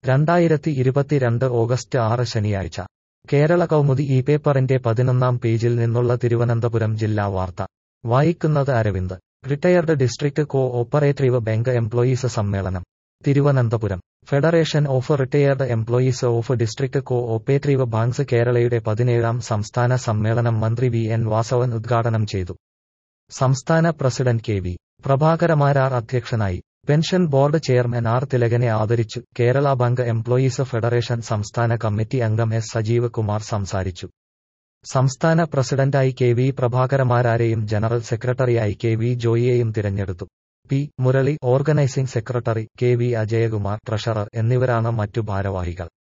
രണ്ടായിരത്തി ഇരുപത്തിരണ്ട് ഓഗസ്റ്റ് ആറ് ശനിയാഴ്ച കേരള കൗമുദി ഈ പേപ്പറിന്റെ പതിനൊന്നാം പേജിൽ നിന്നുള്ള തിരുവനന്തപുരം ജില്ലാ വാർത്ത വായിക്കുന്നത് Aravind retired district cooperative bank employees സമ്മേളനം Thiruvananthapuram federation of retired employees of district cooperative banks കേരളയുടെ പതിനേഴാം സംസ്ഥാന സമ്മേളനം മന്ത്രി വി എൻ വാസവൻ ഉദ്ഘാടനം ചെയ്തു സംസ്ഥാന പ്രസിഡന്റ് കെ വി പ്രഭാകരമാരാർ അധ്യക്ഷനായി പെൻഷൻ ബോർഡ് ചെയർമാൻ ആർ തിലകനെ ആദരിച്ചു കേരള ബാങ്ക് എംപ്ലോയീസ് ഫെഡറേഷൻ സംസ്ഥാന കമ്മിറ്റി അംഗം എസ് സജീവ് കുമാർ സംസാരിച്ചു സംസ്ഥാന പ്രസിഡന്റായി കെ വി പ്രഭാകരമാരാരെയും ജനറൽ സെക്രട്ടറിയായി കെ വി ജോയിയെയും തിരഞ്ഞെടുത്തു P Murali organising secretary K V Ajayakumar treasurer എന്നിവരാണ് മറ്റു ഭാരവാഹികൾ